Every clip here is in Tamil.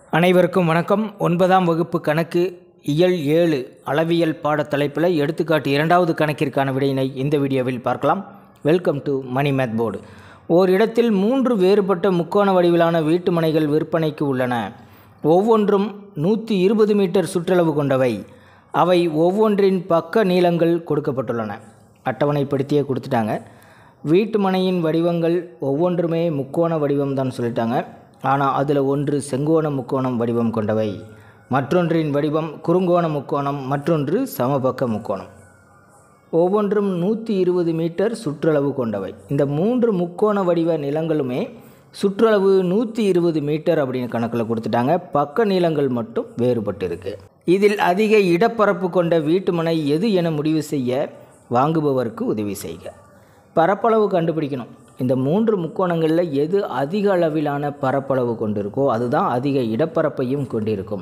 அனைவருக்கும் வணக்கம் ஒன்பதாம் வகுப்பு கணக்கு இயல் ஏழு அளவியல் பாடத்தலைப்பில் எடுத்துக்காட்டு இரண்டாவது கணக்கிற்கான விடையினை இந்த வீடியோவில் பார்க்கலாம் welcome to Mani math board ஓரிடத்தில் மூன்று வேறுபட்ட முக்கோண வடிவிலான வீட்டு மனைகள் விற்பனைக்கு உள்ளன ஒவ்வொன்றும் நூற்றி இருபது மீட்டர் சுற்றளவு கொண்டவை அவை ஒவ்வொன்றின் பக்க நீளங்கள் கொடுக்கப்பட்டுள்ளன அட்டவணைப்படுத்தியே கொடுத்துட்டாங்க வீட்டு மனையின் வடிவங்கள் ஒவ்வொன்றுமே முக்கோண வடிவம் தான் சொல்லிட்டாங்க ஆனால் அதில் ஒன்று செங்கோண முக்கோணம் வடிவம் கொண்டவை மற்றொன்றின் வடிவம் குறுங்கோண முக்கோணம் மற்றொன்று சமபக்க முக்கோணம் ஒவ்வொன்றும் நூற்றி இருபது மீட்டர் சுற்றளவு கொண்டவை இந்த மூன்று முக்கோண வடிவ நிலங்களுமே சுற்றளவு நூற்றி இருபது மீட்டர் அப்படின்னு கணக்கில் கொடுத்துட்டாங்க பக்க நீளங்கள் மட்டும் வேறுபட்டு இருக்கு இதில் அதிக இடப்பரப்பு கொண்ட வீட்டுமனை எது என முடிவு செய்ய வாங்குபவருக்கு உதவி செய்க பரப்பளவு கண்டுபிடிக்கணும் இந்த மூன்று முக்கோணங்களில் எது அதிக அளவிலான பரப்பளவு கொண்டிருக்கோ அதுதான் அதிக இடப்பரப்பையும் கொண்டிருக்கும்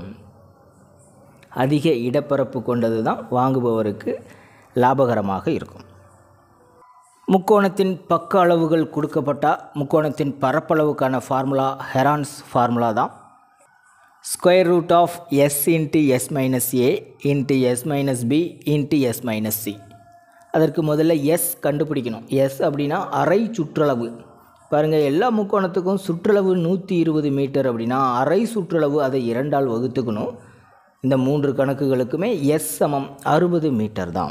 அதிக இடப்பரப்பு கொண்டது தான் வாங்குபவருக்கு லாபகரமாக இருக்கும் முக்கோணத்தின் பக்க அளவுகள் கொடுக்கப்பட்டால் முக்கோணத்தின் பரப்பளவுக்கான ஃபார்முலா ஹெரான்ஸ் ஃபார்முலா தான் square root of S into S minus A into S minus B into S minus C அதற்கு முதல்ல எஸ் கண்டுபிடிக்கணும் எஸ் அப்படின்னா அரை சுற்றளவு பாருங்கள் எல்லா முக்கோணத்துக்கும் சுற்றளவு நூற்றி இருபது மீட்டர் அப்படின்னா அரை சுற்றளவு அதை இரண்டால் வகுத்துக்கணும் இந்த மூன்று கணக்குகளுக்குமே எஸ் சமம் அறுபது மீட்டர் தான்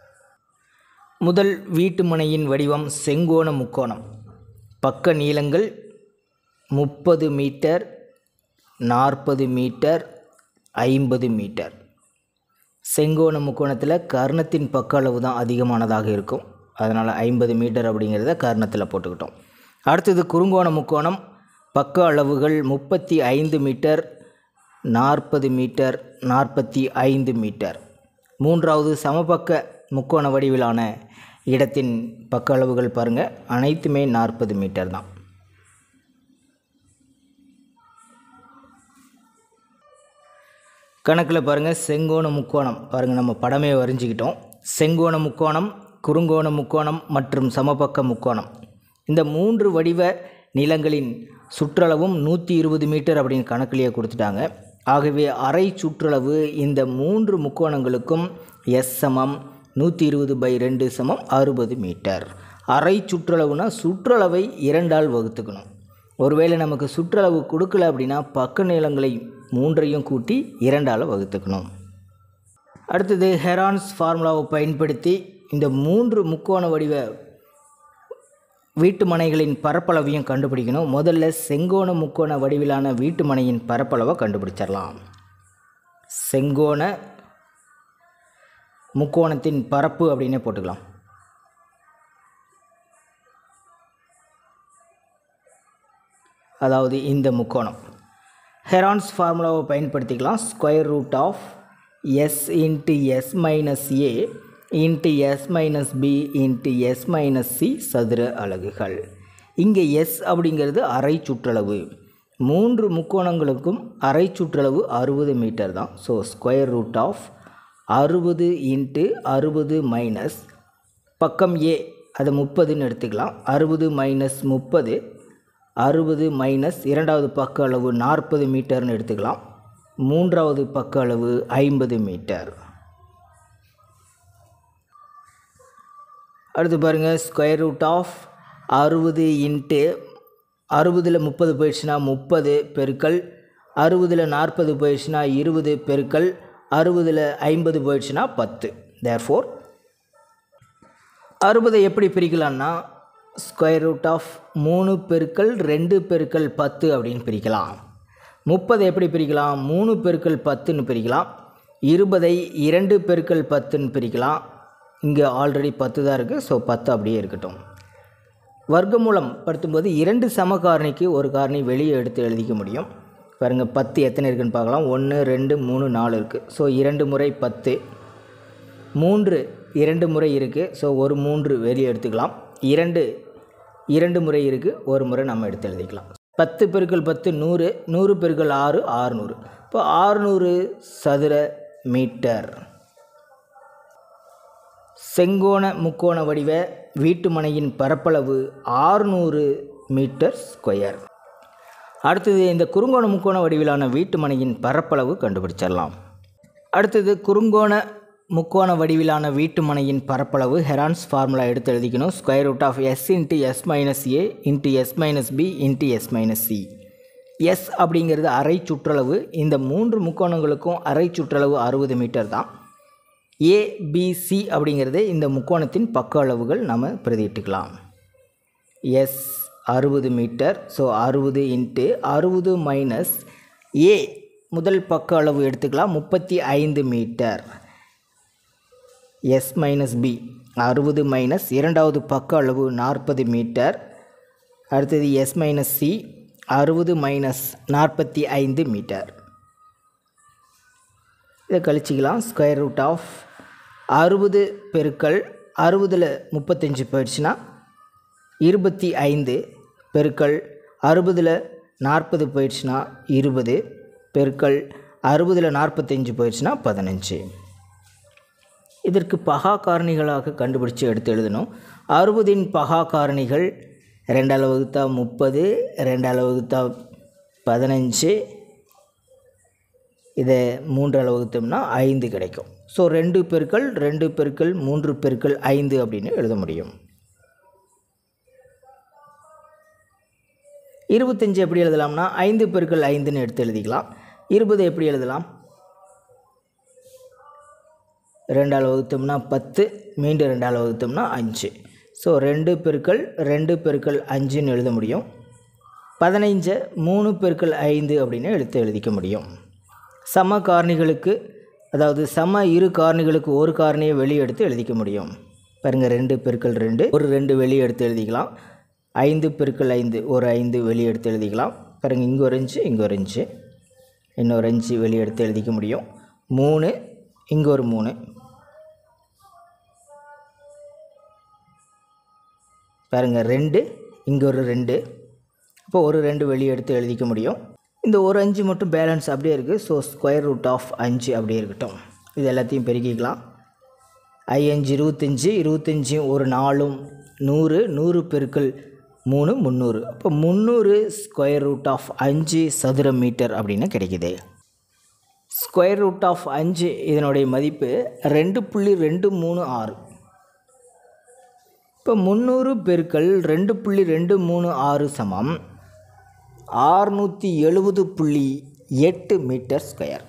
முதல் வீட்டு மனையின் வடிவம் செங்கோண முக்கோணம் பக்க நீளங்கள் முப்பது மீட்டர் நாற்பது மீட்டர் ஐம்பது மீட்டர் செங்கோண முக்கோணத்தில் கர்ணத்தின் பக்க அளவு தான் அதிகமானதாக இருக்கும் அதனால் ஐம்பது மீட்டர் அப்படிங்கிறத கர்ணத்தில் போட்டுக்கிட்டோம் அடுத்தது குறுங்கோண முக்கோணம் பக்க அளவுகள் முப்பத்தி ஐந்து மீட்டர் நாற்பது மீட்டர் நாற்பத்தி ஐந்து மீட்டர் மூன்றாவது சமபக்க முக்கோண வடிவிலான இடத்தின் பக்க அளவுகள் பாருங்கள் அனைத்துமே நாற்பது மீட்டர் தான் கணக்கில் பாருங்கள் செங்கோண முக்கோணம் பாருங்கள் நம்ம படமே வரைஞ்சிக்கிட்டோம் செங்கோண முக்கோணம் குறுங்கோண முக்கோணம் மற்றும் சமபக்க முக்கோணம் இந்த மூன்று வடிவ நிலங்களின் சுற்றளவும் நூற்றி இருபது மீட்டர் அப்படின்னு கணக்கிலேயே கொடுத்துட்டாங்க ஆகவே அரை சுற்றளவு இந்த மூன்று முக்கோணங்களுக்கும் எஸ் சமம் நூற்றி இருபது பை ரெண்டு சமம் அறுபது மீட்டர் அரை சுற்றளவுனா சுற்றளவை இரண்டால் வகுத்துக்கணும் ஒருவேளை நமக்கு சுற்றளவு கொடுக்கல அப்படின்னா பக்க நீளங்களை மூன்றையும் கூட்டி இரண்டால் வகுத்துக்கணும் அடுத்தது ஹெரான்ஸ் ஃபார்முலாவை பயன்படுத்தி இந்த மூன்று முக்கோண வடிவ வீட்டு மனைகளின் பரப்பளவையும் கண்டுபிடிக்கணும் முதல்ல செங்கோண முக்கோண வடிவிலான வீட்டு மனையின் பரப்பளவை கண்டுபிடிச்சிடலாம் செங்கோண முக்கோணத்தின் பரப்பு அப்படின்னே போட்டுக்கலாம் அதாவது இந்த முக்கோணம் ஹெரான்ஸ் ஃபார்முலாவை பயன்படுத்திக்கலாம் square root of S into S minus A into S minus B into S minus C சதுர அலகுகள் இங்கே எஸ் அப்படிங்கிறது அரை சுற்றளவு மூன்று முக்கோணங்களுக்கும் அரை சுற்றளவு அறுபது மீட்டர் தான் ஸோ ஸ்கொயர் ரூட் ஆஃப் அறுபது இன்ட்டு அறுபது மைனஸ் பக்கம் ஏ அதை முப்பதுன்னு எடுத்துக்கலாம் அறுபது மைனஸ் முப்பது அறுபது மைனஸ் இரண்டாவது பக்க அளவு நாற்பது மீட்டர்னு எடுத்துக்கலாம் மூன்றாவது பக்க அளவு ஐம்பது மீட்டர் அடுத்து பாருங்கள் ஸ்கொயர் ரூட் ஆஃப் அறுபது இன்ட்டு அறுபதில் முப்பது போயிடுச்சுன்னா முப்பது பெருக்கல் அறுபதில் நாற்பது போயிடுச்சுன்னா இருபது பெருக்கல் அறுபதில் ஐம்பது போயிடுச்சுன்னா பத்து தேர் ஃபோர் அறுபதை எப்படி பிரிக்கலான்னா ஸ்கொயர் ரூட் ஆஃப் மூணு பெருக்கல் ரெண்டு பெருக்கல் பத்து அப்படின்னு பிரிக்கலாம் முப்பதை எப்படி பிரிக்கலாம் மூணு பெருக்கல் பத்துன்னு பிரிக்கலாம் இருபதை இரண்டு பெருக்கல் பத்துன்னு பிரிக்கலாம் இங்கே ஆல்ரெடி பத்து தான் இருக்குது ஸோ பத்து அப்படியே இருக்கட்டும் வர்க்கமூலம் படுத்தும்போது இரண்டு சம காரணிக்கு ஒரு காரணி வெளியே எடுத்து எழுதிக்க முடியும் பாருங்கள் பத்து எத்தனை இருக்குன்னு பார்க்கலாம் ஒன்று ரெண்டு மூணு நாலு இருக்குது ஸோ இரண்டு முறை பத்து மூன்று இரண்டு முறை இருக்குது ஸோ ஒரு மூன்று வெளியே எடுத்துக்கலாம் இரண்டு இரண்டு முறை இருக்குது ஒரு முறை நம்ம எடுத்து எழுதிக்கலாம் பத்து பெருக்கள் பத்து நூறு நூறு பெருக்கள் ஆறு ஆறுநூறு இப்போ ஆறுநூறு சதுர மீட்டர் செங்கோண முக்கோண வடிவ வீட்டு மனையின் பரப்பளவு ஆறுநூறு மீட்டர் ஸ்கொயர் அடுத்தது இந்த குறுங்கோண முக்கோண வடிவிலான வீட்டு மனையின் பரப்பளவு கண்டுபிடிச்சிடலாம் அடுத்தது குறுங்கோண முக்கோண வடிவிலான வீட்டு மனையின் பரப்பளவு ஹெரான்ஸ் ஃபார்முலா எடுத்து எழுதிக்கணும் square root of S into S minus A into S minus B into S minus C S அப்படிங்கிறது அரை சுற்றளவு இந்த மூன்று முக்கோணங்களுக்கும் அரை சுற்றளவு அறுபது மீட்டர் தான் ஏபிசி அப்படிங்கிறது இந்த முக்கோணத்தின் பக்க அளவுகள் நம்ம பிரதியிட்டுக்கலாம் எஸ் அறுபது மீட்டர் ஸோ அறுபது இன்ட்டு அறுபது மைனஸ் ஏ முதல் பக்க அளவு எடுத்துக்கலாம் முப்பத்தி ஐந்து மீட்டர் எஸ் மைனஸ் பி அறுபது மைனஸ் இரண்டாவது பக்க அளவு நாற்பது மீட்டர் அடுத்தது எஸ் மைனஸ் சி அறுபது மைனஸ் நாற்பத்தி ஐந்து மீட்டர் இதை கழிச்சிக்கலாம் ஸ்கொயர் ரூட் ஆஃப் அறுபது பெருக்கள் அறுபதில் முப்பத்தஞ்சு போயிடுச்சுன்னா இருபத்தி ஐந்து பெருக்கள் அறுபதில் நாற்பது போயிடுச்சுன்னா இருபது பெருக்கள் அறுபதில் நாற்பத்தஞ்சு போயிடுச்சுன்னா பதினஞ்சு இதற்கு பகா காரணிகளாக கண்டுபிடிச்சு எடுத்து எழுதணும் அறுபதின் பகா காரணிகள் ரெண்டால் வகுத்தா முப்பது ரெண்டால் வகுத்தா பதினஞ்சு இதை மூன்றால் வகுத்தோம்னா ஐந்து கிடைக்கும் ஸோ ரெண்டு பெருக்கள் ரெண்டு பெருக்கள் மூன்று பெருக்கள் ஐந்து அப்படின்னு எழுத முடியும் இருபத்தஞ்சு எப்படி எழுதலாம்னா ஐந்து பெருக்கள் ஐந்துன்னு எடுத்து எழுதிக்கலாம் இருபது எப்படி எழுதலாம் ரெண்டால் வகுத்தோம்னா பத்து மீண்டும் ரெண்டால் வகுத்தோம்னா அஞ்சு ஸோ ரெண்டு பெருக்கள் ரெண்டு பெருக்கள் அஞ்சுன்னு எழுத முடியும் பதினைஞ்சை மூணு பெருக்கள் ஐந்து அப்படின்னு எடுத்து எழுதிக்க முடியும் சம காரணிகளுக்கு அதாவது சம இரு காரணிகளுக்கு ஒரு காரணியை வெளியே எடுத்து எழுதிக்க முடியும் பாருங்கள் ரெண்டு பெருக்கள் ரெண்டு ஒரு ரெண்டு வெளியே எடுத்து எழுதிக்கலாம் ஐந்து பெருக்கள் ஐந்து ஒரு ஐந்து வெளியே எடுத்து எழுதிக்கலாம் பாருங்கள் இங்கே ஒரு அஞ்சு இங்கே ஒரு அஞ்சு இன்னொரு அஞ்சு வெளியே எடுத்து எழுதிக்க முடியும் மூணு இங்கே ஒரு மூணு பாருங்கள் ரெண்டு இங்கே ஒரு ரெண்டு இப்போ ஒரு ரெண்டு வெளியே எடுத்து எழுதிக்க முடியும் இந்த ஒரு அஞ்சு மட்டும் பேலன்ஸ் அப்படியே இருக்குது ஸோ ஸ்கொயர் ரூட் ஆஃப் அஞ்சு அப்படியே இருக்கட்டும் இது எல்லாத்தையும் பெருக்கிக்கலாம் ஐ அஞ்சு இருபத்தஞ்சி இருபத்தஞ்சி ஒரு நாலும் நூறு நூறு பெருக்கள் மூணு முந்நூறு அப்போ முந்நூறு ஸ்கொயர் ரூட் ஆஃப் அஞ்சு சதுர மீட்டர் அப்படின்னு கிடைக்குது ஸ்கொயர் ரூட் ஆஃப் அஞ்சு இதனுடைய மதிப்பு ரெண்டு புள்ளி ரெண்டு மூணு ஆறு இப்போ முந்நூறு பெருக்கள் ரெண்டு புள்ளி ரெண்டு மூணு ஆறு சமம் ஆறுநூற்றி எழுபது புள்ளி எட்டு மீட்டர் ஸ்கொயர்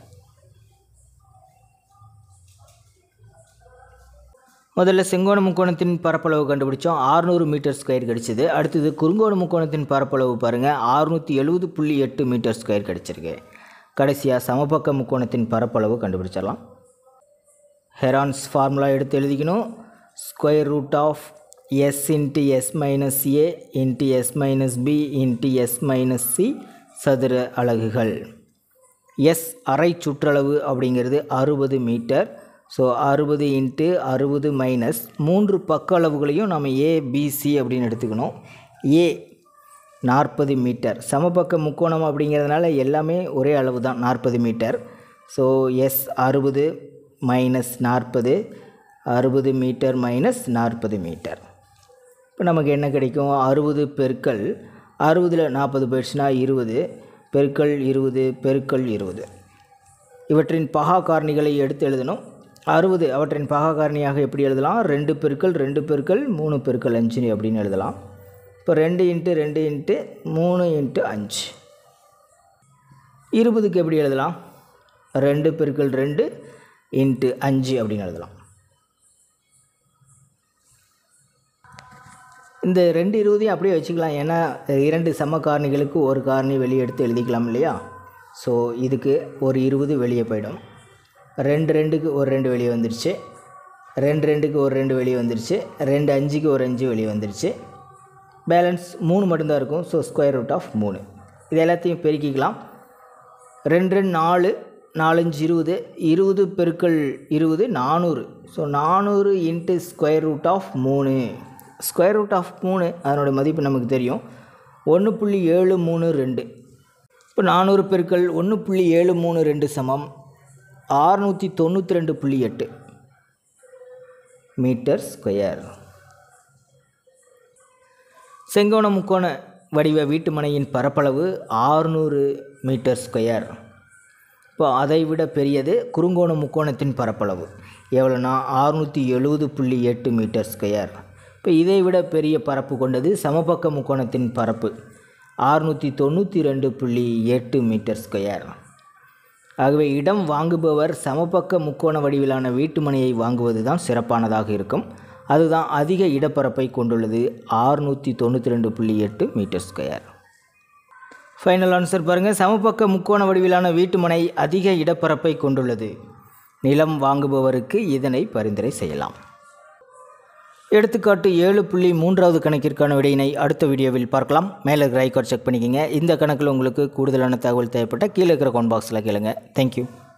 முதல்ல செங்கோண முக்கோணத்தின் பரப்பளவு கண்டுபிடிச்சோம் ஆறுநூறு மீட்டர் ஸ்கொயர் கிடச்சிது அடுத்தது குறுங்கோண முக்கோணத்தின் பரப்பளவு பாருங்கள் ஆறுநூற்றி எழுபது புள்ளி எட்டு மீட்டர் ஸ்கொயர் கிடச்சிருக்கு கடைசியாக சமபக்க முக்கோணத்தின் பரப்பளவு கண்டுபிடிச்சிடலாம் ஹெரான்ஸ் ஃபார்முலா எடுத்து எழுதிக்கணும் square root of S into S minus A into S minus B into S minus C சதுர அலகுகள் எஸ் அரை சுற்றளவு அப்படிங்கிறது அறுபது மீட்டர் ஸோ அறுபது இன்ட்டு அறுபது மைனஸ் மூன்று பக்க அளவுகளையும் நம்ம ஏபிசி அப்படின்னு எடுத்துக்கணும் ஏ நாற்பது மீட்டர் சமபக்க முக்கோணம் அப்படிங்கிறதுனால எல்லாமே ஒரே அளவு தான் நாற்பது மீட்டர் ஸோ எஸ் அறுபது மைனஸ் நாற்பது அறுபது மீட்டர் மைனஸ் நாற்பது மீட்டர் இப்போ நமக்கு என்ன கிடைக்கும் அறுபது பெருக்கள் அறுபதில் நாற்பது போயிடுச்சுன்னா இருபது பெருக்கள் இருபது பெருக்கள் இருபது இவற்றின் பகா காரணிகளை எடுத்து எழுதணும் அறுபது அவற்றின் பகா காரணியாக எப்படி எழுதலாம் ரெண்டு பெருக்கள் ரெண்டு பெருக்கள் மூணு பெருக்கள் அஞ்சு அப்படின்னு எழுதலாம் இப்போ ரெண்டு இன்ட்டு ரெண்டு இன்ட்டு மூணு இன்ட்டு அஞ்சு இருபதுக்கு எப்படி எழுதலாம் ரெண்டு பெருக்கள் ரெண்டு இன்ட்டு அஞ்சு அப்படின்னு எழுதலாம் இந்த ரெண்டு இருபதையும் அப்படியே வச்சுக்கலாம் ஏன்னா இரண்டு சம காரணிகளுக்கு ஒரு காரணி வெளியே எடுத்து எழுதிக்கலாம் இல்லையா ஸோ இதுக்கு ஒரு இருபது வெளியே போயிடும் ரெண்டு ரெண்டுக்கு ஒரு ரெண்டு வெளியே வந்துருச்சு ரெண்டு ரெண்டுக்கு ஒரு ரெண்டு வெளியே வந்துருச்சு ரெண்டு அஞ்சுக்கு ஒரு அஞ்சு வெளியே வந்துருச்சு பேலன்ஸ் மூணு மட்டும்தான் இருக்கும் ஸோ ஸ்கொயர் ரூட் ஆஃப் மூணு இது எல்லாத்தையும் பெருக்கிக்கலாம் ரெண்டு ரெண்டு நாலு நாலஞ்சு இருபது இருபது பெருக்கள் இருபது நானூறு ஸோ நானூறு இன்ட்டு ஸ்கொயர் ரூட் ஆஃப் மூணு ஸ்கொயர் ரூட் ஆஃப் மூணு அதனோட மதிப்பு நமக்கு தெரியும் ஒன்று புள்ளி ஏழு மூணு ரெண்டு இப்போ நானூறு பெருக்கள் ஒன்று புள்ளி ஏழு மூணு ரெண்டு சமம் ஆறுநூற்றி தொண்ணூற்றி ரெண்டு புள்ளி எட்டு மீட்டர் ஸ்கொயர் செங்கோண முக்கோண வடிவ வீட்டுமனையின் பரப்பளவு ஆறுநூறு மீட்டர் ஸ்கொயர் இப்போ அதை விட பெரியது குறுங்கோண முக்கோணத்தின் பரப்பளவு எவ்வளோனா ஆறுநூற்றி எழுபது புள்ளி எட்டு மீட்டர் ஸ்கொயர் இப்போ இதை விட பெரிய பரப்பு கொண்டது சமபக்க முக்கோணத்தின் பரப்பு ஆறுநூற்றி தொண்ணூற்றி ரெண்டு புள்ளி எட்டு மீட்டர் ஸ்கொயர் ஆகவே இடம் வாங்குபவர் சமபக்க முக்கோண வடிவிலான வீட்டுமனையை வாங்குவது தான் சிறப்பானதாக இருக்கும் அதுதான் அதிக இடப்பரப்பை கொண்டுள்ளது ஆறுநூற்றி தொண்ணூற்றி ரெண்டு புள்ளி எட்டு மீட்டர் ஸ்கொயர் ஃபைனல் ஆன்சர் பாருங்கள் சமபக்க முக்கோண வடிவிலான வீட்டுமனை அதிக இடப்பரப்பை கொண்டுள்ளது நிலம் வாங்குபவருக்கு இதனை பரிந்துரை செய்யலாம் எடுத்துக்காட்டு ஏழு புள்ளி மூன்றாவது கணக்கிற்கான விடையினை அடுத்த வீடியோவில் பார்க்கலாம் மேலே இருக்கிற ஐக்கார்ட் செக் பண்ணிக்கோங்க இந்த கணக்கில் உங்களுக்கு கூடுதலான தகவல் தேவைப்பட்ட கீழே இருக்கிற கவுண்ட் பாக்ஸில் கேளுங்க தேங்க்யூ